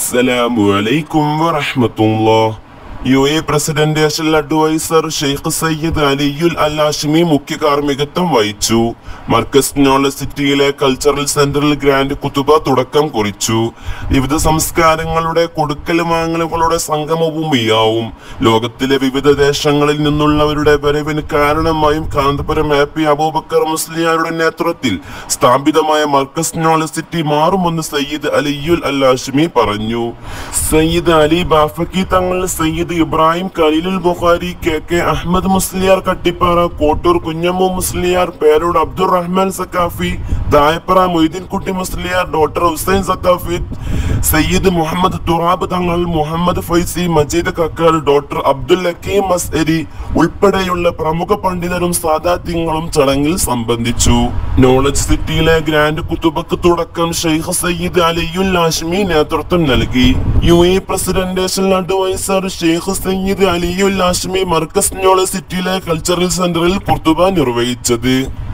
അസ്സലാമു അലൈക്കും വറഹ്മത്തുള്ളാഹ് U A presidential adviser Sheikh Sayyid Aliyul al Hashimi മുഖ്യ കാർമ്മികത്വം വഹിച്ചു മർക്കസ് നോളജ് സിറ്റിയിലെ കൾച്ചറൽ സെന്ററിൽ ഗ്രാൻഡ് കുത്തുബ തുടക്കം കുറിച്ചു വിവിധ സംസ്കാരങ്ങളുടെ കൊടുക്കൽ വാങ്ങലുകളുടെ സംഗമഭൂമിയാവും ലോകത്തിലെ വിവിധ ദേശങ്ങളിൽ നിന്നുള്ളവരുടെ വരവിന് കാരണമായും കാന്തപുരം ഹാപ്പി അബൂബക്കർ മുസ്ലിയാരുടെ നേതൃത്വത്തിൽ സ്ഥാപിതമായ മർക്കസ് നോളജ് സിറ്റി മാറുമെന്ന് സയ്യിദ് അലിയുൽ അൽ ഹാഷിമി പറഞ്ഞു Sayyid Ali Bafaqi Thangal Sayyid Ibrahim Khaleelul Bukhari K K Ahmad Musliyar Kattipara Kottoor Kunhammu Musliyar Perod Abdurahman Saquafi Dayappara Moideenkutty Musliyar doctor Hussain Saquafi Sayyid Muhammad Thurab Thangal Muhammad Faizy Majeed Kakkal doctor Abdul Hakeem Masari ഉൾപ്പെടെയുള്ള പ്രമുഖ പണ്ഡിതരും സാദാത്യങ്ങളും ചടങ്ങിൽ സംബന്ധിച്ചു നോളജ് സിറ്റിയിലെ ഗ്രാൻഡ് കുത്തുബക്ക് തുടക്കം ഷെയ്ഖ് സയ്യിദ് അലിയുൽ ഹാഷ്മി നേതൃത്വം നൽകി U A presidential adviser Sheikh Sayyid Aliyul Hashmi Markaz knowledge സിറ്റിയിലെ കൾച്ചറൽ സെന്ററിൽ കുർത്തുബ നിർവഹിച്ചത്